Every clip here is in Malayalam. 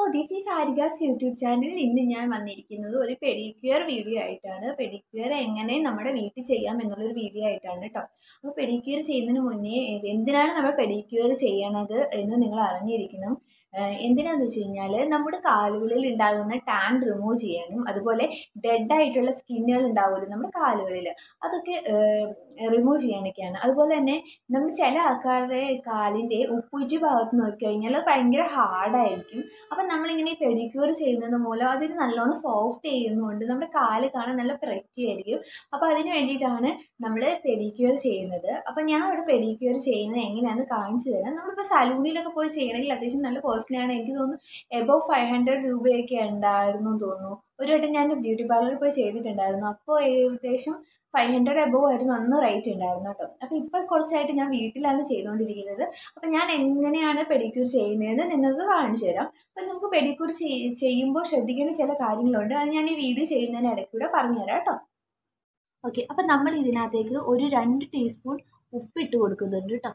ദിസ് ഈസ് ആരികാസ് യൂട്യൂബ് ചാനലിൽ ഇന്ന് ഞാൻ വന്നിരിക്കുന്നത് ഒരു പെഡിക്യൂർ വീഡിയോ ആയിട്ടാണ് പെഡിക്യൂർ എങ്ങനെ നമ്മുടെ വീട്ടിൽ ചെയ്യാം എന്നുള്ളൊരു വീഡിയോ ആയിട്ടാണ് കേട്ടോ അപ്പോൾ പെഡിക്യൂർ ചെയ്യുന്നതിന് മുന്നേ എന്തിനാണ് നമ്മൾ പെഡിക്യൂർ ചെയ്യണത് എന്ന് നിങ്ങൾ അറിഞ്ഞിരിക്കണം ഏഹ് എന്തിനാന്ന് വെച്ച് കഴിഞ്ഞാൽ നമ്മുടെ കാലുകളിൽ ഉണ്ടാകുന്ന ടാൻ റിമൂവ് ചെയ്യാനും അതുപോലെ ഡെഡ് ആയിട്ടുള്ള സ്കിന്നുകൾ ഉണ്ടാവുമല്ലോ നമ്മുടെ കാലുകളിൽ അതൊക്കെ റിമൂവ് ചെയ്യാനൊക്കെയാണ് അതുപോലെ തന്നെ നമ്മൾ ചില ആൾക്കാരുടെ കാലിൻ്റെ ഉപ്പുറ്റി ഭാഗത്ത് നോക്കിക്കഴിഞ്ഞാൽ അത് ഭയങ്കര ഹാർഡായിരിക്കും അപ്പം നമ്മളിങ്ങനെ പെഡിക്യൂർ ചെയ്യുന്നത് മൂലം അതിന് നല്ലോണം സോഫ്റ്റ് ചെയ്യുന്നതുകൊണ്ട് നമ്മുടെ കാല് കാണാൻ നല്ല പ്രറ്റി ആയിരിക്കും അപ്പോൾ അതിന് വേണ്ടിയിട്ടാണ് നമ്മൾ പെഡിക്യൂർ ചെയ്യുന്നത് അപ്പോൾ ഞാൻ ഇവിടെ പെഡിക്യൂർ ചെയ്യുന്നത് എങ്ങനെയാണെന്ന് കാണിച്ചു തരാം നമ്മളിപ്പോൾ സലൂണിലൊക്കെ പോയി ചെയ്യണമെങ്കിൽ അത്യാവശ്യം നല്ല കോസ്റ്റ്ലി ആണ് എനിക്ക് തോന്നുന്നു എബോവ് ഫൈവ് ഹൺഡ്രഡ് രൂപയൊക്കെ ഉണ്ടായിരുന്നു എന്ന് തോന്നുന്നു ഒരു വട്ടം ഞാൻ ബ്യൂട്ടി പാർലറിൽ പോയി ചെയ്തിട്ടുണ്ടായിരുന്നു അപ്പോൾ ഏകദേശം ഫൈവ് ഹൺഡ്രഡ് എബോവ് ആയിരുന്നു അന്ന് റേറ്റ് ഉണ്ടായിരുന്നു കേട്ടോ അപ്പോൾ ഇപ്പോൾ കുറച്ചായിട്ട് ഞാൻ വീട്ടിലാണ് ചെയ്തുകൊണ്ടിരിക്കുന്നത് അപ്പോൾ ഞാൻ എങ്ങനെയാണ് പെഡിക്യൂർ ചെയ്യുന്നതെന്ന് നിങ്ങൾക്ക് കാണിച്ചു തരാം അപ്പോൾ നമുക്ക് പെഡിക്യൂർ ചെയ്യുമ്പോൾ ശ്രദ്ധിക്കേണ്ട ചില കാര്യങ്ങളുണ്ട് അത് ഞാൻ ഈ വീഡിയോ ചെയ്യുന്നതിന് ഇടയ്ക്കൂടെ പറഞ്ഞുതരാം കേട്ടോ ഓക്കെ അപ്പം നമ്മൾ ഇതിനകത്തേക്ക് ഒരു രണ്ട് ടീസ്പൂൺ ഉപ്പിട്ട് കൊടുക്കുന്നുണ്ട് കേട്ടോ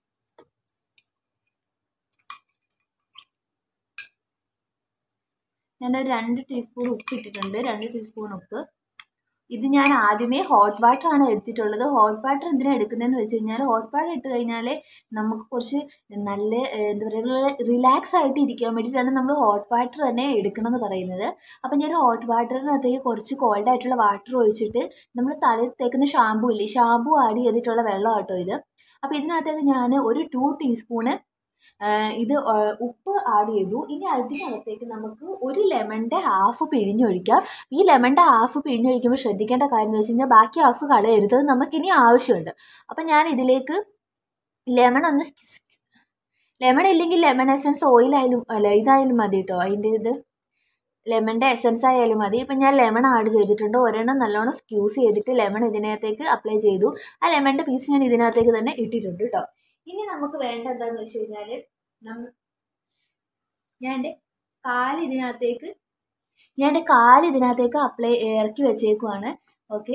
ഞാനൊരു രണ്ട് ടീസ്പൂൺ ഉപ്പ് ഇട്ടിട്ടുണ്ട് രണ്ട് ടീസ്പൂൺ ഉപ്പ് ഇത് ഞാൻ ആദ്യമേ ഹോട്ട് വാട്ടർ ആണ് എടുത്തിട്ടുള്ളത് ഹോട്ട് വാട്ടർ എന്തിനാണ് എടുക്കുന്നതെന്ന് വെച്ച് കഴിഞ്ഞാൽ ഹോട്ട് വാട്ടർ ഇട്ട് കഴിഞ്ഞാൽ നമുക്ക് കുറച്ച് നല്ല എന്താ പറയുക റിലാക്സ് ആയിട്ട് ഇരിക്കാൻ വേണ്ടിയിട്ടാണ് നമ്മൾ ഹോട്ട് വാട്ടർ തന്നെ എടുക്കണം എന്ന് പറയുന്നത് അപ്പം ഞാൻ ഹോട്ട് വാട്ടറിനകത്തേക്ക് കുറച്ച് കോൾഡ് ആയിട്ടുള്ള വാട്ടർ ഒഴിച്ചിട്ട് നമ്മൾ തലയിൽ തേക്കുന്ന ഷാമ്പു ഇല്ലേ ഷാമ്പു ആഡ് ചെയ്തിട്ടുള്ള വെള്ളം കേട്ടോ ഇത് അപ്പോൾ ഇതിനകത്തേക്ക് ഞാൻ ഒരു ടു ടീസ്പൂണ് ഇത് ഉപ്പ് ആഡ് ചെയ്തു ഇനി അതിനകത്തേക്ക് നമുക്ക് ഒരു ലെമണിൻ്റെ ഹാഫ് പിഴിഞ്ഞൊഴിക്കാം ഈ ലെമണിൻ്റെ ഹാഫ് പിഴിഞ്ഞൊഴിക്കുമ്പോൾ ശ്രദ്ധിക്കേണ്ട കാര്യം എന്ന് വെച്ച് കഴിഞ്ഞാൽ ബാക്കി ഹാഫ് കളയരുത് നമുക്കിനി ആവശ്യമുണ്ട് അപ്പം ഞാൻ ഇതിലേക്ക് ലെമൺ ഒന്ന് ലെമൺ ഇല്ലെങ്കിൽ ലെമൺ എസൻസ് ഓയിലായാലും അല്ല ഇതായാലും മതി കേട്ടോ അതിൻ്റെ ഇത് ലെമണിൻ്റെ എസൻസ് ആയാലും മതി ഇപ്പം ഞാൻ ലെമൺ ആഡ് ചെയ്തിട്ടുണ്ട് ഒരെണ്ണം നല്ലോണം സ്ക്യൂസ് ചെയ്തിട്ട് ലെമൺ ഇതിനകത്തേക്ക് അപ്ലൈ ചെയ്തു ആ ലെമണിൻ്റെ പീസ് ഞാൻ ഇതിനകത്തേക്ക് തന്നെ ഇട്ടിട്ടുണ്ട് കേട്ടോ ഇനി നമുക്ക് വേണ്ട എന്താണെന്ന് വെച്ച് കഴിഞ്ഞാൽ നമ്മ ഞാൻ എൻ്റെ കാല് ഇതിനകത്തേക്ക് ഞാൻ എൻ്റെ കാല് ഇതിനകത്തേക്ക് അപ്ലൈ ഇറക്കി വെച്ചേക്കുവാണ് ഓക്കെ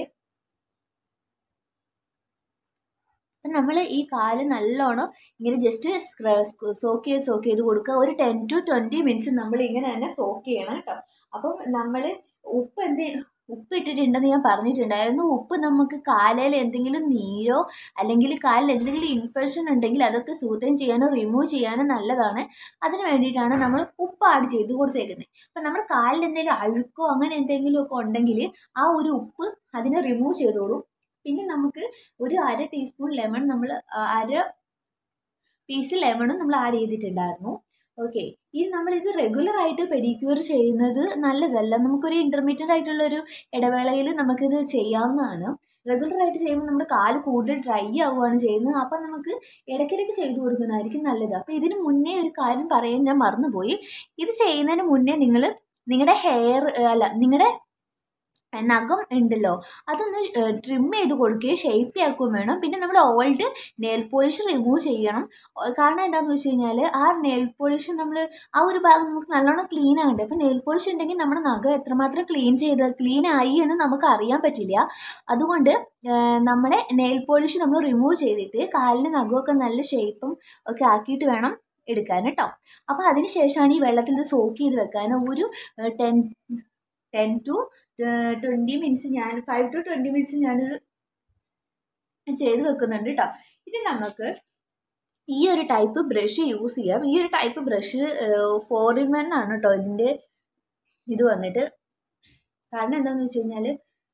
അപ്പം നമ്മൾ ഈ കാല് നല്ലോണം ഇങ്ങനെ ജസ്റ്റ് സോക്ക് ചെയ്ത് സോക്ക് ചെയ്ത് കൊടുക്കുക ഒരു ടെൻ ടു ട്വൻറ്റി മിനിറ്റ്സ് നമ്മൾ ഇങ്ങനെ തന്നെ സോക്ക് ചെയ്യണം കേട്ടോ അപ്പം നമ്മൾ ഉപ്പ് എന്ത് ഉപ്പ് ഇട്ടിട്ടുണ്ടെന്ന് ഞാൻ പറഞ്ഞിട്ടുണ്ടായിരുന്നു ഉപ്പ് നമുക്ക് കാലയിൽ എന്തെങ്കിലും നീരോ അല്ലെങ്കിൽ കാലിൽ എന്തെങ്കിലും ഇൻഫെക്ഷൻ ഉണ്ടെങ്കിൽ അതൊക്കെ സൂത്രം ചെയ്യാനോ റിമൂവ് ചെയ്യാനോ നല്ലതാണ് അതിന് വേണ്ടിയിട്ടാണ് നമ്മൾ ഉപ്പ് ആഡ് ചെയ്ത് കൊടുത്തേക്കുന്നത് അപ്പം നമ്മുടെ കാലിൽ എന്തെങ്കിലും അഴുക്കോ അങ്ങനെ എന്തെങ്കിലും ഒക്കെ ഉണ്ടെങ്കിൽ ആ ഒരു ഉപ്പ് അതിനെ റിമൂവ് ചെയ്തോളൂ പിന്നെ നമുക്ക് ഒരു അര ടീസ്പൂൺ ലെമൺ നമ്മൾ അര പീസ് ലെമണും നമ്മൾ ആഡ് ചെയ്തിട്ടുണ്ടായിരുന്നു ഓക്കെ ഇത് നമ്മളിത് റെഗുലർ ആയിട്ട് പെഡിക്യൂർ ചെയ്യുന്നത് നല്ലതല്ല നമുക്കൊരു ഇൻ്റർമീഡിയറ്റ് ആയിട്ടുള്ള ഒരു ഇടവേളയിൽ നമുക്കിത് ചെയ്യാവുന്നതാണ് റെഗുലർ ആയിട്ട് ചെയ്യുമ്പോൾ നമ്മുടെ കാല് കൂടുതൽ ഡ്രൈ ആവുകയാണ് ചെയ്യുന്നത് അപ്പം നമുക്ക് ഇടയ്ക്കിടയ്ക്ക് ചെയ്തു കൊടുക്കുന്നതായിരിക്കും നല്ലത് അപ്പോൾ ഇതിന് മുന്നേ ഒരു കാര്യം പറയാൻ ഞാൻ മറന്നുപോയി ഇത് ചെയ്യുന്നതിന് മുന്നേ നിങ്ങൾ നിങ്ങളുടെ ഹെയർ അല്ല നിങ്ങളുടെ നഖം ഉണ്ടല്ലോ അതൊന്ന് ട്രിം ചെയ്ത് കൊടുക്കുകയും ഷേപ്പ് ആക്കുകയും വേണം പിന്നെ നമ്മൾ ഓൾഡ് നെയിൽ പോളിഷ് റിമൂവ് ചെയ്യണം കാരണം എന്താണെന്ന് വെച്ച് കഴിഞ്ഞാൽ ആ നെയിൽ പോളിഷ് നമ്മൾ ആ ഒരു ഭാഗം നമുക്ക് നല്ലോണം ക്ലീൻ ആകണ്ടേ അപ്പോൾ നെയിൽ പോളിഷ് ഉണ്ടെങ്കിൽ നമ്മുടെ നഖം എത്രമാത്രം ക്ലീൻ ചെയ്ത് ക്ലീൻ ആയി എന്ന് നമുക്ക് അറിയാൻ പറ്റില്ല അതുകൊണ്ട് നമ്മുടെ നെയിൽ പോളിഷ് നമ്മൾ റിമൂവ് ചെയ്തിട്ട് കാലിന് നഖമൊക്കെ നല്ല ഷേപ്പും ഒക്കെ ആക്കിയിട്ട് വേണം എടുക്കാൻ കേട്ടോ അപ്പോൾ അതിന് ശേഷമാണ് ഈ വെള്ളത്തിൽ ഇത് സോക്ക് ചെയ്ത് വെക്കാൻ ഒരു ten ten to twenty minutes ഞാൻ ഫൈവ് ടു ട്വൻറ്റി മിനിറ്റ്സ് ഞാനിത് ചെയ്ത് വെക്കുന്നുണ്ട് കേട്ടോ ഇനി നമുക്ക് ഈ ഒരു ടൈപ്പ് ബ്രഷ് യൂസ് ചെയ്യാം ഈ ഒരു type brush four in one ആണ് കേട്ടോ ഇതിൻ്റെ ഇത് വന്നിട്ട് കാരണം എന്താണെന്ന് വെച്ച് കഴിഞ്ഞാൽ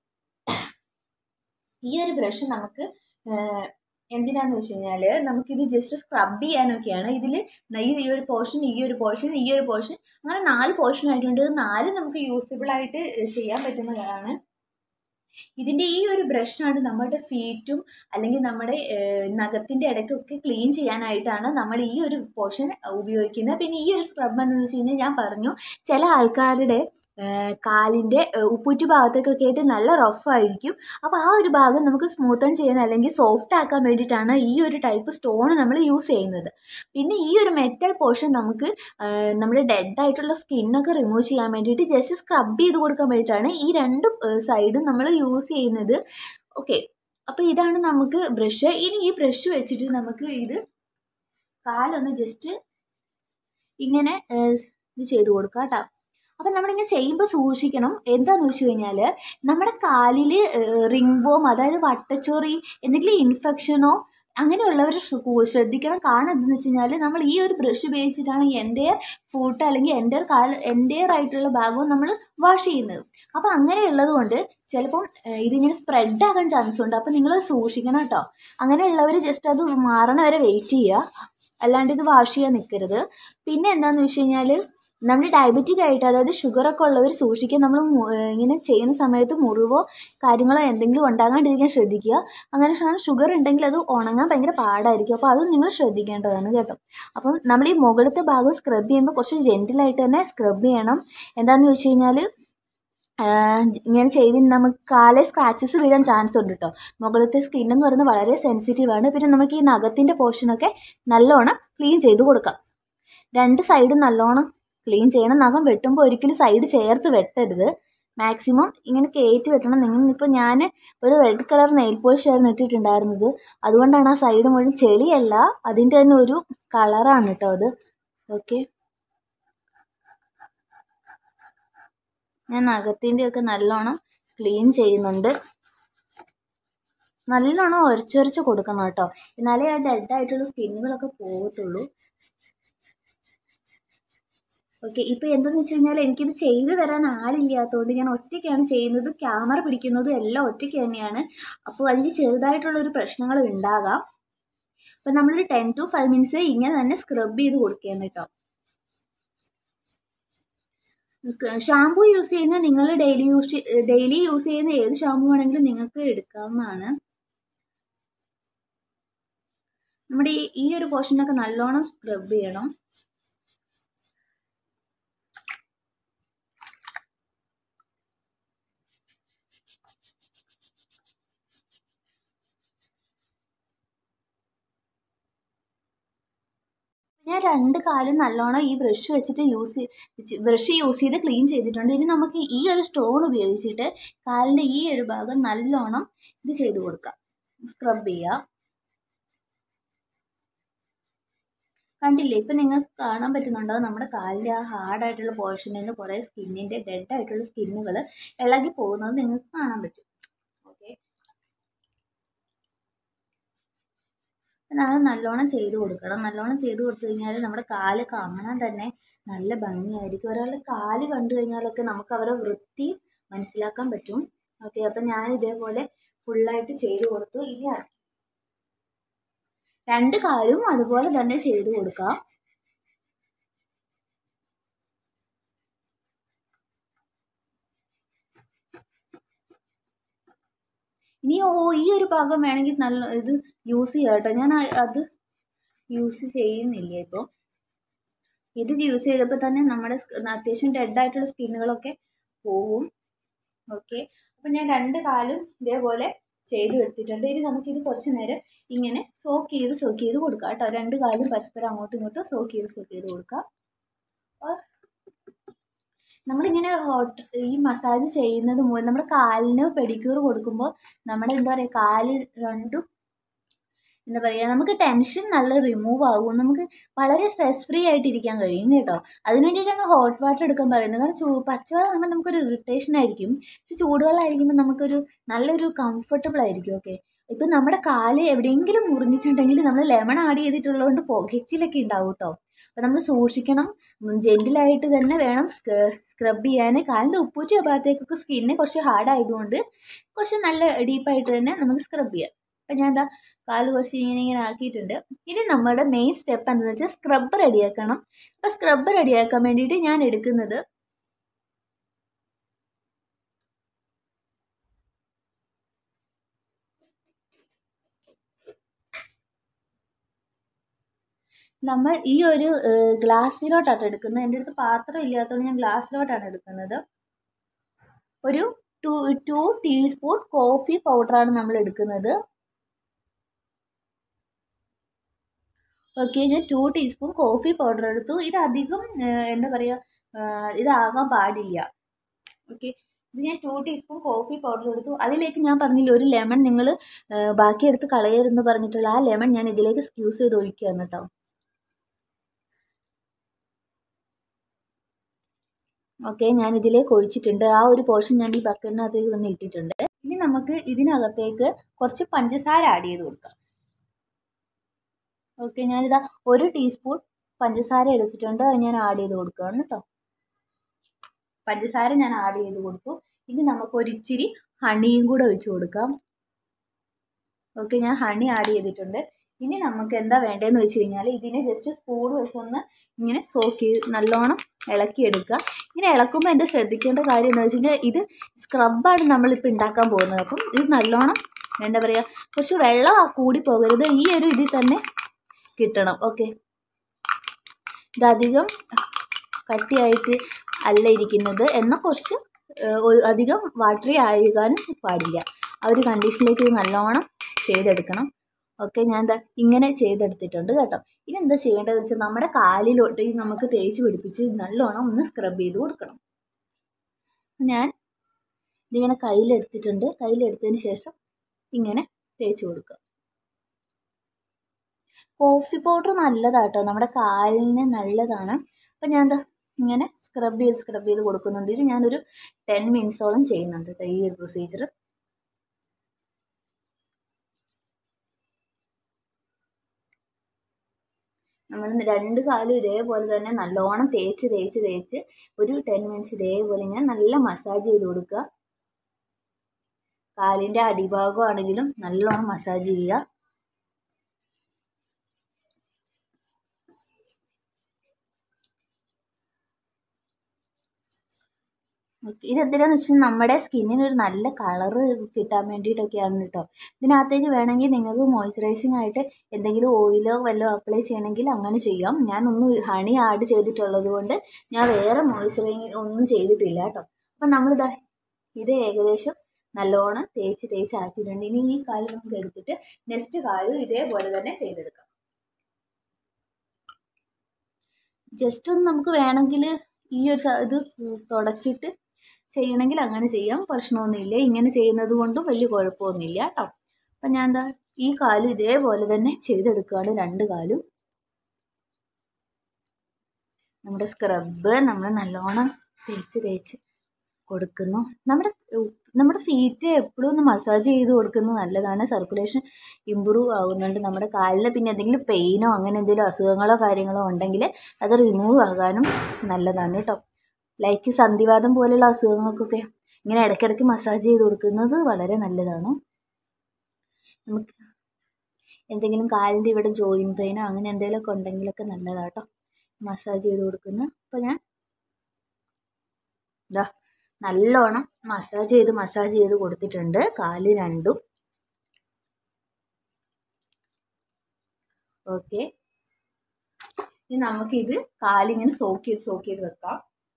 ഈ ഒരു ബ്രഷ് നമുക്ക് എന്തിനാന്ന് വെച്ച് കഴിഞ്ഞാൽ നമുക്കിത് ജസ്റ്റ് സ്ക്രബ് ചെയ്യാനൊക്കെയാണ് ഇതിൽ ഈ ഒരു പോർഷൻ ഈ ഒരു പോർഷൻ ഈ ഒരു പോർഷൻ അങ്ങനെ നാല് പോർഷൻ ആയിട്ടുണ്ട് നാല് നമുക്ക് യൂസബിൾ ആയിട്ട് ചെയ്യാൻ പറ്റുന്നതാണ് ഇതിൻ്റെ ഈ ഒരു ബ്രഷാണ് നമ്മുടെ ഫീറ്റും അല്ലെങ്കിൽ നമ്മുടെ നഖത്തിൻ്റെ ഇടയ്ക്കൊക്കെ ക്ലീൻ ചെയ്യാനായിട്ടാണ് നമ്മൾ ഈ ഒരു പോർഷൻ ഉപയോഗിക്കുന്നത് പിന്നെ ഈ ഒരു സ്ക്രബ് എന്ന് വെച്ച് കഴിഞ്ഞാൽ ഞാൻ പറഞ്ഞു ചില ആൾക്കാരുടെ കാലിൻ്റെ ഉപ്പൂറ്റി ഭാഗത്തേക്കൊക്കെ ആയിട്ട് നല്ല റഫായിരിക്കും അപ്പോൾ ആ ഒരു ഭാഗം നമുക്ക് സ്മൂത്തൻ ചെയ്യാൻ അല്ലെങ്കിൽ സോഫ്റ്റ് ആക്കാൻ വേണ്ടിയിട്ടാണ് ഈ ഒരു ടൈപ്പ് സ്റ്റോൺ നമ്മൾ യൂസ് ചെയ്യുന്നത് പിന്നെ ഈ ഒരു മെറ്റൽ പോർഷൻ നമുക്ക് നമ്മുടെ ഡെഡ് ആയിട്ടുള്ള സ്കിന്നൊക്കെ റിമൂവ് ചെയ്യാൻ വേണ്ടിയിട്ട് ജസ്റ്റ് സ്ക്രബ് ചെയ്ത് കൊടുക്കാൻ വേണ്ടിയിട്ടാണ് ഈ രണ്ട് സൈഡും നമ്മൾ യൂസ് ചെയ്യുന്നത് ഓക്കെ അപ്പോൾ ഇതാണ് നമുക്ക് ബ്രഷ് ഇനി ഈ ബ്രഷ് വെച്ചിട്ട് നമുക്ക് ഇത് കാലൊന്ന് ജസ്റ്റ് ഇങ്ങനെ ഇത് ചെയ്ത് കൊടുക്കുക കേട്ടോ അപ്പം നമ്മളിങ്ങനെ ചെയ്യുമ്പോൾ സൂക്ഷിക്കണം എന്താണെന്ന് വെച്ച് കഴിഞ്ഞാൽ നമ്മുടെ കാലിൽ റിംഗ് ബോം അതായത് വട്ടച്ചൊറി എന്തെങ്കിലും ഇൻഫെക്ഷനോ അങ്ങനെയുള്ളവർ ശ്രദ്ധിക്കണം കാരണം എന്തെന്ന് വെച്ച് കഴിഞ്ഞാൽ നമ്മൾ ഈ ഒരു ബ്രഷ് ഉപയോഗിച്ചിട്ടാണ് എൻ്റെ ഫുട്ട് അല്ലെങ്കിൽ എൻ്റെ കാൽ എൻ്റെ ആയിട്ടുള്ള ഭാഗവും നമ്മൾ വാഷ് ചെയ്യുന്നത് അപ്പോൾ അങ്ങനെയുള്ളത് കൊണ്ട് ചിലപ്പം ഇതിങ്ങനെ സ്പ്രെഡ് ആകാൻ ചാൻസ് ഉണ്ട് അപ്പോൾ നിങ്ങൾ സൂക്ഷിക്കണം കേട്ടോ അങ്ങനെയുള്ളവർ ജസ്റ്റ് അത് മാറണ വരെ വെയിറ്റ് ചെയ്യുക അല്ലാണ്ട് ഇത് വാഷ് ചെയ്യാൻ നിൽക്കരുത് പിന്നെ എന്താണെന്ന് വെച്ച് കഴിഞ്ഞാൽ നമ്മൾ ഡയബറ്റിക് ആയിട്ട് അതായത് ഷുഗറൊക്കെ ഉള്ളവർ സൂക്ഷിക്കുക നമ്മൾ ഇങ്ങനെ ചെയ്യുന്ന സമയത്ത് മുറിവോ കാര്യങ്ങളോ എന്തെങ്കിലും ഉണ്ടാകാണ്ടിരിക്കാൻ ശ്രദ്ധിക്കുക അങ്ങനെ ഷുഗർ ഉണ്ടെങ്കിൽ അത് ഉണങ്ങാൻ ഭയങ്കര പാടായിരിക്കും അപ്പോൾ അത് നിങ്ങൾ ശ്രദ്ധിക്കേണ്ടതാണ് കേട്ടോ അപ്പം നമ്മൾ ഈ മുകളിലത്തെ ഭാഗം സ്ക്രബ് ചെയ്യുമ്പോൾ കുറച്ച് ജെൻറ്റിലായിട്ട് തന്നെ സ്ക്രബ് ചെയ്യണം എന്താണെന്ന് വെച്ച് കഴിഞ്ഞാൽ ഇങ്ങനെ ചെയ്ത് നമുക്ക് കാലെ സ്ക്രാച്ചസ് വീഴാൻ ചാൻസ് ഉണ്ട് കേട്ടോ മുകളിലത്തെ സ്കിൻ എന്ന് പറയുന്നത് വളരെ സെൻസിറ്റീവാണ് പിന്നെ നമുക്ക് ഈ നഖത്തിൻ്റെ പോർഷനൊക്കെ നല്ലോണം ക്ലീൻ ചെയ്ത് കൊടുക്കാം രണ്ട് സൈഡും നല്ലോണം ക്ലീൻ ചെയ്യണം നഖം വെട്ടുമ്പോൾ ഒരിക്കലും സൈഡ് ചേർത്ത് വെട്ടരുത് മാക്സിമം ഇങ്ങനെ കയറ്റി വെട്ടണം നിങ്ങൾ ഇപ്പോൾ ഞാൻ ഒരു റെഡ് കളർ നെയിൽ പോളിഷ് ആയിരുന്നു ഇട്ടിട്ടുണ്ടായിരുന്നത് അതുകൊണ്ടാണ് ആ സൈഡ് മുഴുവൻ ചെളിയല്ല അതിൻ്റെ തന്നെ ഒരു കളറാണ് കേട്ടോ അത് ഓക്കെ ഞാൻ നഖത്തിൻ്റെയൊക്കെ നല്ലോണം ക്ലീൻ ചെയ്യുന്നുണ്ട് നല്ലോണം ഉരച്ചുരച്ച് കൊടുക്കണം കേട്ടോ എന്നാലേ ആ ഡെഡായിട്ടുള്ള സ്കിന്നുകളൊക്കെ പോകത്തുള്ളൂ ഓക്കെ ഇപ്പോൾ എന്തെന്ന് വെച്ച് കഴിഞ്ഞാൽ എനിക്കിത് ചെയ്തു തരാൻ ആളില്ലാത്തതുകൊണ്ട് ഞാൻ ഒറ്റയ്ക്കാണ് ചെയ്യുന്നത് ക്യാമറ പിടിക്കുന്നതും എല്ലാം ഒറ്റയ്ക്ക് തന്നെയാണ് അപ്പോൾ അതിന് ചെറുതായിട്ടുള്ളൊരു പ്രശ്നങ്ങൾ ഉണ്ടാകാം അപ്പം നമ്മളൊരു ടെൻ ടു ഫൈവ് മിനിറ്റ്സ് ഇങ്ങനെ തന്നെ സ്ക്രബ് ചെയ്ത് കൊടുക്കുകയാണ് കേട്ടോ ഷാമ്പു യൂസ് ചെയ്യുന്ന നിങ്ങൾ ഡെയിലി യൂസ് ഡെയിലി യൂസ് ചെയ്യുന്ന ഏത് ഷാമ്പു വേണമെങ്കിലും നിങ്ങൾക്ക് എടുക്കാവുന്നതാണ് നമ്മുടെ ഈ ഈ ഒരു പോർഷനൊക്കെ നല്ലോണം സ്ക്രബ് ചെയ്യണം ഞാൻ രണ്ട് കാലും നല്ലോണം ഈ ബ്രഷ് വെച്ചിട്ട് യൂസ് ബ്രഷ് യൂസ് ചെയ്ത് ക്ലീൻ ചെയ്തിട്ടുണ്ട് ഇനി നമുക്ക് ഈ ഒരു സ്റ്റോൺ ഉപയോഗിച്ചിട്ട് കാലിൻ്റെ ഈ ഒരു ഭാഗം നല്ലോണം ഇത് ചെയ്ത് കൊടുക്കാം സ്ക്രബ് ചെയ്യുക കണ്ടില്ലേ ഇപ്പം നിങ്ങൾക്ക് കാണാൻ പറ്റുന്നുണ്ടാവും നമ്മുടെ കാലിൻ്റെ ആ ഹാർഡായിട്ടുള്ള പോർഷനിൽ നിന്ന് കുറേ സ്കിന്നിൻ്റെ ഡെഡ് ആയിട്ടുള്ള സ്കിന്നുകൾ ഇളകി പോകുന്നത് നിങ്ങൾക്ക് കാണാൻ പറ്റും ഓക്കെ നമ്മൾ നല്ലോണം ചെയ്ത് കൊടുക്കണം നല്ലോണം ചെയ്ത് കൊടുത്തു കഴിഞ്ഞാൽ നമ്മുടെ കാല് കാണാൻ തന്നെ നല്ല ഭംഗിയായിരിക്കും ഒരാളുടെ കാല് കണ്ടു കഴിഞ്ഞാലൊക്കെ നമുക്ക് അവരെ വൃത്തി മനസ്സിലാക്കാൻ പറ്റും ഓക്കെ അപ്പം ഞാൻ ഇതേപോലെ ഫുള്ളായിട്ട് ചെയ്ത് കൊടുത്തു ഇനി രണ്ട് കാലും അതുപോലെ തന്നെ ചെയ്ത് കൊടുക്കാം ഇനി ഓ ഈ ഒരു ഭാഗം വേണമെങ്കിൽ നല്ല ഇത് യൂസ് ചെയ്യാം കേട്ടോ ഞാൻ അത് യൂസ് ചെയ്യുന്നില്ല ഇപ്പോൾ ഇത് യൂസ് ചെയ്തപ്പോൾ തന്നെ നമ്മുടെ അത്യാവശ്യം ഡെഡായിട്ടുള്ള സ്കിന്നുകളൊക്കെ പോവും ഓക്കെ അപ്പം ഞാൻ രണ്ട് കാലും ഇതേപോലെ ചെയ്ത് എടുത്തിട്ടുണ്ട് ഇനി നമുക്കിത് കുറച്ച് നേരം ഇങ്ങനെ സോക്ക് ചെയ്ത് സോക്ക് ചെയ്ത് കൊടുക്കാം കേട്ടോ രണ്ട് കാലും പരസ്പരം അങ്ങോട്ടും ഇങ്ങോട്ടും സോക്ക് ചെയ്ത് സോക്ക് ചെയ്ത് കൊടുക്കാം നമ്മളിങ്ങനെ ഹോട്ട് ഈ മസാജ് ചെയ്യുന്നത് മൂലം നമ്മുടെ കാലിന് പെഡിക്യൂർ കൊടുക്കുമ്പോൾ നമ്മുടെ എന്താ പറയുക കാല് രണ്ടും എന്താ പറയുക നമുക്ക് ടെൻഷൻ നല്ല റിമൂവ് ആകും നമുക്ക് വളരെ സ്ട്രെസ് ഫ്രീ ആയിട്ട് ഇരിക്കാൻ കഴിയും കേട്ടോ അതിന് വേണ്ടിയിട്ടാണ് ഹോട്ട് വാട്ടർ എടുക്കാൻ പറയുന്നത് കാരണം ചൂ പച്ചവെള്ളം ആകുമ്പോൾ നമുക്കൊരു ഇറിറ്റേഷൻ ആയിരിക്കും പക്ഷെ ചൂടുവെള്ളം ആയിരിക്കുമ്പോൾ നമുക്കൊരു നല്ലൊരു കംഫർട്ടബിൾ ആയിരിക്കും ഓക്കെ ഇപ്പം നമ്മുടെ കാല് എവിടെയെങ്കിലും മുറിഞ്ഞിട്ടുണ്ടെങ്കിൽ നമ്മൾ ലെമൺ ആഡ് ചെയ്തിട്ടുള്ളതുകൊണ്ട് പുകച്ചിലൊക്കെ ഉണ്ടാവും കേട്ടോ അപ്പോൾ നമ്മൾ സൂക്ഷിക്കണം ജെൻറ്റിലായിട്ട് തന്നെ വേണം സ്ക്രബ് ചെയ്യാൻ കാലിൻ്റെ ഉപ്പൂറ്റി ഭാഗത്തേക്കൊക്കെ സ്കിന്ന് കുറച്ച് ഹാർഡ് ആയതുകൊണ്ട് കുറച്ച് നല്ല ഡീപ്പായിട്ട് തന്നെ നമുക്ക് സ്ക്രബ് ചെയ്യാം അപ്പം ഞാൻ എന്താ കാല് കുറച്ച് ഇങ്ങനെ ഇങ്ങനെ ആക്കിയിട്ടുണ്ട് ഇനി നമ്മുടെ മെയിൻ സ്റ്റെപ്പ് എന്താണെന്ന് വെച്ചാൽ സ്ക്രബ് റെഡിയാക്കണം അപ്പോൾ സ്ക്രബ് റെഡിയാക്കാൻ വേണ്ടിയിട്ട് ഞാൻ എടുക്കുന്നത് നമ്മൾ ഈ ഒരു ഗ്ലാസ്സിലോട്ടാണ് എടുക്കുന്നത് എൻ്റെ അടുത്ത് പാത്രം ഇല്ലാത്തതുകൊണ്ട് ഞാൻ ഗ്ലാസ്സിലോട്ടാണ് എടുക്കുന്നത് ഒരു ടു ടു ടീസ്പൂൺ കോഫി പൗഡറാണ് നമ്മൾ എടുക്കുന്നത് ഓക്കെ ഞാൻ ടു ടീസ്പൂൺ കോഫി പൗഡർ എടുത്തു ഇത് അധികം എന്താ പറയുക ഇതാകാൻ പാടില്ല ഓക്കെ ഇത് ഞാൻ ടു ടീസ്പൂൺ കോഫി പൗഡർ എടുത്തു അതിലേക്ക് ഞാൻ പറഞ്ഞില്ല ഒരു ലെമൺ നിങ്ങൾ ബാക്കി എടുത്ത് കളയരുതെന്ന് പറഞ്ഞിട്ടുള്ള ആ ലെമൺ ഞാൻ ഇതിലേക്ക് സ്ക്യൂസ് ചെയ്ത് ഒഴിക്കുകയാണ് കേട്ടോ ഓക്കെ ഞാൻ ഇതിലേക്ക് ഒഴിച്ചിട്ടുണ്ട് ആ ഒരു പോർഷൻ ഞാൻ ഈ ബക്കറ്റിനകത്തേക്ക് തന്നെ ഇട്ടിട്ടുണ്ട് ഇനി നമുക്ക് ഇതിനകത്തേക്ക് കുറച്ച് പഞ്ചസാര ആഡ് ചെയ്ത് കൊടുക്കാം ഓക്കെ ഞാനിതാ ഒരു ടീസ്പൂൺ പഞ്ചസാര എടുത്തിട്ടുണ്ട് അത് ഞാൻ ആഡ് ചെയ്ത് കൊടുക്കുകയാണ് കേട്ടോ പഞ്ചസാര ഞാൻ ആഡ് ചെയ്ത് കൊടുത്തു ഇനി നമുക്ക് ഒരു ഇച്ചിരി ഹണിയും കൂടെ ഒഴിച്ച് കൊടുക്കാം ഓക്കെ ഞാൻ ഹണി ആഡ് ചെയ്തിട്ടുണ്ട് ഇനി നമുക്ക് എന്താ വേണ്ടതെന്ന് വെച്ച് കഴിഞ്ഞാൽ ഇതിനെ ജസ്റ്റ് സ്പൂൺ വെച്ചൊന്ന് ഇങ്ങനെ സോക്ക് ചെയ്ത് നല്ലോണം ഇളക്കിയെടുക്കുക ഇങ്ങനെ ഇളക്കുമ്പോൾ എൻ്റെ ശ്രദ്ധിക്കേണ്ട കാര്യം എന്ന് വെച്ച് കഴിഞ്ഞാൽ ഇത് സ്ക്രബാണ് നമ്മളിപ്പോൾ ഉണ്ടാക്കാൻ പോകുന്നത് അപ്പം ഇത് നല്ലോണം എന്താ പറയുക കുറച്ച് വെള്ളം കൂടി പോകരുത് ഈ ഒരു ഇതിൽ തന്നെ കിട്ടണം ഓക്കെ ഇതധികം കട്ടിയായിട്ട് അല്ല ഇരിക്കുന്നത് എന്നാൽ കുറച്ച് ഒരു അധികം വാട്ടറി ആകാനും പാടില്ല ആ ഒരു കണ്ടീഷനിലേക്ക് ഇത് നല്ലോണം ചെയ്തെടുക്കണം ഓക്കെ ഞാൻ എന്താ ഇങ്ങനെ ചെയ്തെടുത്തിട്ടുണ്ട് കേട്ടോ ഇനി എന്താ ചെയ്യേണ്ടതെന്ന് വെച്ചാൽ നമ്മുടെ കാലിലോട്ട് ഈ നമുക്ക് തേച്ച് പിടിപ്പിച്ച് നല്ലോണം ഒന്ന് സ്ക്രബ് ചെയ്ത് കൊടുക്കണം ഞാൻ ഇതിങ്ങനെ കയ്യിലെടുത്തിട്ടുണ്ട് കയ്യിലെടുത്തതിന് ശേഷം ഇങ്ങനെ തേച്ച് കൊടുക്കുക കോഫി പൗഡർ നല്ലതാട്ടോ നമ്മുടെ കാലിന് നല്ലതാണ് അപ്പം ഞാൻ എന്താ ഇങ്ങനെ സ്ക്രബ് ചെയ്ത് സ്ക്രബ് ചെയ്ത് കൊടുക്കുന്നുണ്ട് ഇത് ഞാനൊരു ടെൻ മിനിറ്റ്സോളം ചെയ്യുന്നുണ്ട് ഈ ഒരു പ്രൊസീജിയർ നമ്മൾ രണ്ട് കാലും ഇതേപോലെ തന്നെ നല്ലോണം തേച്ച് തേച്ച് തേച്ച് ഒരു ടെൻ മിനിറ്റ്സ് ഇതേപോലെ ഇങ്ങനെ നല്ല മസാജ് ചെയ്ത് കൊടുക്കുക കാലിൻ്റെ അടിഭാഗമാണെങ്കിലും നല്ലോണം മസാജ് ചെയ്യുക ഓക്കെ ഇതെന്തിനാന്ന് വെച്ചാൽ നമ്മുടെ സ്കിന്നിന് ഒരു നല്ല കളറ് കിട്ടാൻ വേണ്ടിയിട്ടൊക്കെയാണ് കേട്ടോ ഇതിനകത്തേക്ക് വേണമെങ്കിൽ നിങ്ങൾക്ക് മോയ്സ്ചറൈസിങ് ആയിട്ട് എന്തെങ്കിലും ഓയിലോ വല്ലതും അപ്ലൈ ചെയ്യണമെങ്കിൽ അങ്ങനെ ചെയ്യാം ഞാനൊന്നും ഹണി ആഡ് ചെയ്തിട്ടുള്ളത് കൊണ്ട് ഞാൻ വേറെ മോയ്സ്ചറൈസിങ് ഒന്നും ചെയ്തിട്ടില്ല കേട്ടോ അപ്പം നമ്മളിതാ ഇത് ഏകദേശം നല്ലോണം തേച്ച് തേച്ച് ആക്കിയിട്ടുണ്ട് ഇനി ഈ കാല് നമുക്ക് എടുത്തിട്ട് നെക്സ്റ്റ് കാലും ഇതേപോലെ തന്നെ ചെയ്തെടുക്കാം ജസ്റ്റ് ഒന്ന് നമുക്ക് വേണമെങ്കിൽ ഈ ഒരു ഇത് തുടച്ചിട്ട് ചെയ്യണമെങ്കിൽ അങ്ങനെ ചെയ്യാം പ്രശ്നമൊന്നുമില്ല ഇങ്ങനെ ചെയ്യുന്നത് കൊണ്ടും വലിയ കുഴപ്പമൊന്നുമില്ല കേട്ടോ അപ്പം ഞാൻ എന്താ ഈ കാലും ഇതേപോലെ തന്നെ ചെയ്തെടുക്കുകയാണ് രണ്ട് കാലും നമ്മുടെ സ്ക്രബ് നമ്മൾ നല്ലോണം തേച്ച് തേച്ച് കൊടുക്കുന്നു നമ്മുടെ നമ്മുടെ ഫീറ്റ് എപ്പോഴും ഒന്ന് മസാജ് ചെയ്ത് കൊടുക്കുന്നത് നല്ലതാണ് സർക്കുലേഷൻ ഇമ്പ്രൂവ് ആകുന്നുണ്ട് നമ്മുടെ കാലിൽ പിന്നെ എന്തെങ്കിലും പെയിനോ അങ്ങനെ എന്തെങ്കിലും അസുഖങ്ങളോ കാര്യങ്ങളോ ഉണ്ടെങ്കിൽ അത് റിമൂവ് ആകാനും നല്ലതാണ് കേട്ടോ ലൈക്ക് സന്ധിവാദം പോലെയുള്ള അസുഖങ്ങൾക്കൊക്കെ ഇങ്ങനെ ഇടയ്ക്കിടയ്ക്ക് മസാജ് ചെയ്ത് കൊടുക്കുന്നത് വളരെ നല്ലതാണ് നമുക്ക് എന്തെങ്കിലും കാലിൻ്റെ ഇവിടെ ജോയിൻ പെയിനോ അങ്ങനെ എന്തെങ്കിലുമൊക്കെ ഉണ്ടെങ്കിലൊക്കെ നല്ലതാട്ടോ മസാജ് ചെയ്ത് കൊടുക്കുന്നു അപ്പോൾ ഞാൻ ഇതാ നല്ലോണം മസാജ് ചെയ്ത് മസാജ് ചെയ്ത് കൊടുത്തിട്ടുണ്ട് കാല് രണ്ടും ഓക്കെ ഇനി നമുക്കിത് കാലിങ്ങനെ സോക്ക് ചെയ്ത് സോക്ക് ചെയ്ത് വെക്കാം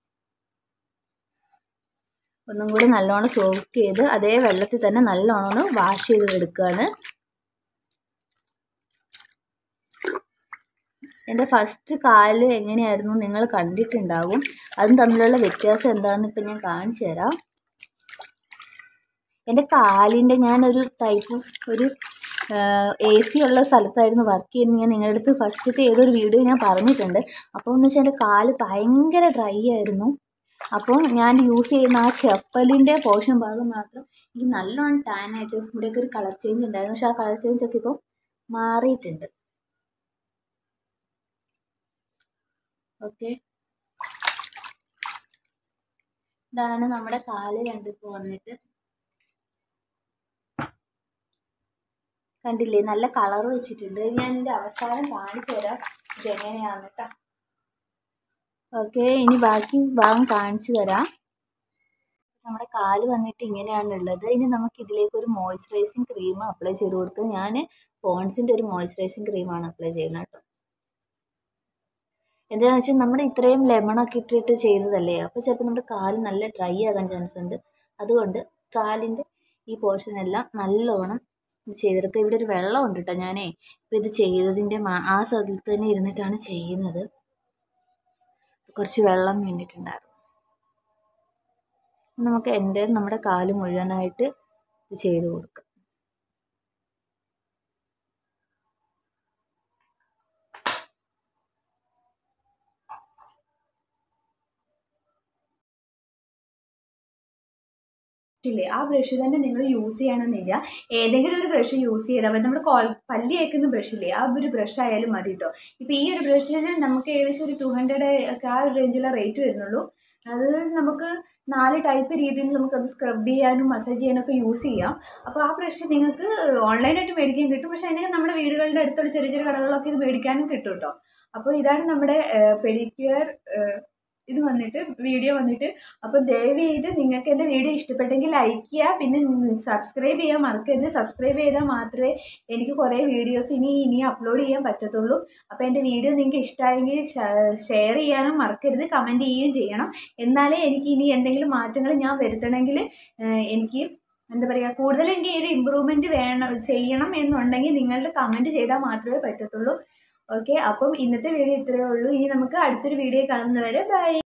ഒന്നും കൂടി നല്ലോണം സോക്ക് ചെയ്ത് അതേ വെള്ളത്തിൽ തന്നെ നല്ലോണം ഒന്ന് വാഷ് ചെയ്ത് എടുക്കുകയാണ് എൻ്റെ ഫസ്റ്റ് കാല് എങ്ങനെയായിരുന്നു നിങ്ങൾ കണ്ടിട്ടുണ്ടാകും അതും തമ്മിലുള്ള വ്യത്യാസം എന്താണെന്ന് ഇപ്പം ഞാൻ കാണിച്ചു തരാം എൻ്റെ കാലിൻ്റെ ഞാനൊരു ടൈപ്പ് ഒരു എ സി ഉള്ള സ്ഥലത്തായിരുന്നു വർക്ക് ചെയ്യുന്നത് ഞാൻ നിങ്ങളുടെ അടുത്ത് ഫസ്റ്റത്തെ ഏതൊരു വീഡിയോ ഞാൻ പറഞ്ഞിട്ടുണ്ട് അപ്പോൾ എന്ന് വെച്ചാൽ എൻ്റെ കാല് ഭയങ്കര ഡ്രൈ ആയിരുന്നു അപ്പോൾ ഞാൻ യൂസ് ചെയ്യുന്ന ആ ചെപ്പലിൻ്റെ പോർഷൻ ഭാഗം മാത്രം എനിക്ക് നല്ലോണം ടാനായിട്ട് ഇവിടെയൊക്കെ ഒരു കളർ ചേഞ്ച് ഉണ്ടായിരുന്നു പക്ഷേ ആ കളർ ചേഞ്ച് ഒക്കെ ഇപ്പോൾ മാറിയിട്ടുണ്ട് ഓക്കെ ഇതാണ് നമ്മുടെ കാല് രണ്ടിപ്പോൾ വന്നിട്ട് കണ്ടില്ലേ നല്ല കളർ വെച്ചിട്ടുണ്ട് ഞാൻ ഇതിൻ്റെ അവസാനം കാണിച്ചു തരാം ഇതെങ്ങനെയാണെന്ന് കേട്ടോ ഓക്കെ ഇനി ബാക്കി ഭാഗം കാണിച്ചു തരാം നമ്മുടെ കാല് വന്നിട്ട് ഇങ്ങനെയാണുള്ളത് ഇനി നമുക്ക് ഇതിലേക്ക് ഒരു മോയ്സ്ചറൈസിങ് ക്രീം അപ്ലൈ ചെയ്ത് കൊടുക്കുക ഞാൻ പോൺസിൻ്റെ ഒരു മോയ്സ്ചറൈസിങ് ക്രീമാണ് അപ്ലൈ ചെയ്യുന്നത് കേട്ടോ എന്താണെന്ന് വെച്ചാൽ നമ്മൾ ഇത്രയും ലെമണൊക്കെ ഇട്ടിട്ട് ചെയ്തതല്ലേ അപ്പോൾ ചിലപ്പോൾ നമ്മുടെ കാല് നല്ല ഡ്രൈ ആകാൻ ചാൻസ് ഉണ്ട് അതുകൊണ്ട് കാലിൻ്റെ ഈ പോർഷൻ എല്ലാം നല്ലോണം ഇത് ചെയ്തെടുക്കുക ഇവിടെ ഒരു വെള്ളം ഉണ്ട് കേട്ടോ ഞാനേ ഇപ്പോൾ ഇത് ചെയ്തതിൻ്റെ ആ സ്ഥലത്ത് തന്നെ ഇരുന്നിട്ടാണ് ചെയ്യുന്നത് കുറച്ച് വെള്ളം വേണ്ടിയിട്ടുണ്ടായിരുന്നു നമുക്ക് എൻ്റെ നമ്മുടെ കാല് മുഴുവനായിട്ട് ഇത് ചെയ്ത് കൊടുക്കാം ഇല്ലേ ആ ബ്രഷ് തന്നെ നിങ്ങൾ യൂസ് ചെയ്യണമെന്നില്ല ഏതെങ്കിലും ഒരു ബ്രഷ് യൂസ് ചെയ്താൽ മതി നമ്മൾ കോൾ പല്ലി തേക്കുന്ന ബ്രഷില്ലേ ആ ഒരു ബ്രഷ് ആയാലും മതി കേട്ടോ ഇപ്പോൾ ഈ ഒരു ബ്രഷിന് നമുക്ക് ഏകദേശം ഒരു ടു ഹൺഡ്രഡ് ഒക്കെ ആ ഒരു റേഞ്ചിലെ റേറ്റ് വരുന്നുള്ളൂ അത് നമുക്ക് നാല് ടൈപ്പ് രീതിയിൽ നമുക്കത് സ്ക്രബ് ചെയ്യാനും മസാജ് ചെയ്യാനൊക്കെ യൂസ് ചെയ്യാം അപ്പോൾ ആ ബ്രഷ് നിങ്ങൾക്ക് ഓൺലൈനായിട്ട് മേടിക്കാൻ കിട്ടും പക്ഷേ അതിന് നമ്മുടെ വീടുകളുടെ അടുത്തുള്ള ചെറിയ ചെറിയ കടകളിലൊക്കെ ഇത് മേടിക്കാനും കിട്ടും കേട്ടോ അപ്പോൾ ഇതാണ് നമ്മുടെ പെഡിക്യൂർ ഇത് വന്നിട്ട് വീഡിയോ വന്നിട്ട് അപ്പോൾ ദയവ് ചെയ്ത് നിങ്ങൾക്ക് എൻ്റെ വീഡിയോ ഇഷ്ടപ്പെട്ടെങ്കിൽ ലൈക്ക് ചെയ്യുക പിന്നെ സബ്സ്ക്രൈബ് ചെയ്യാൻ മറക്കരുത് സബ്സ്ക്രൈബ് ചെയ്താൽ മാത്രമേ എനിക്ക് കുറേ വീഡിയോസ് ഇനി ഇനി അപ്ലോഡ് ചെയ്യാൻ പറ്റത്തുള്ളൂ അപ്പോൾ എൻ്റെ വീഡിയോ നിങ്ങൾക്ക് ഇഷ്ടമായെങ്കിൽ ഷെയർ ചെയ്യാനും മറക്കരുത് കമൻറ്റ് ചെയ്യുകയും ചെയ്യണം എന്നാലേ എനിക്ക് ഇനി എന്തെങ്കിലും മാറ്റങ്ങൾ ഞാൻ വരുത്തണമെങ്കിൽ എനിക്ക് എന്താ പറയുക കൂടുതൽ എനിക്ക് ഒരു ഇമ്പ്രൂവ്മെൻറ്റ് വേണം ചെയ്യണം എന്നുണ്ടെങ്കിൽ നിങ്ങളുടെ കമൻറ്റ് ചെയ്താൽ മാത്രമേ പറ്റത്തുള്ളൂ ഓക്കെ അപ്പം ഇന്നത്തെ വീഡിയോ ഇത്രയേ ഉള്ളൂ ഇനി നമുക്ക് അടുത്തൊരു വീഡിയോ കാണുന്നവരെ ബൈ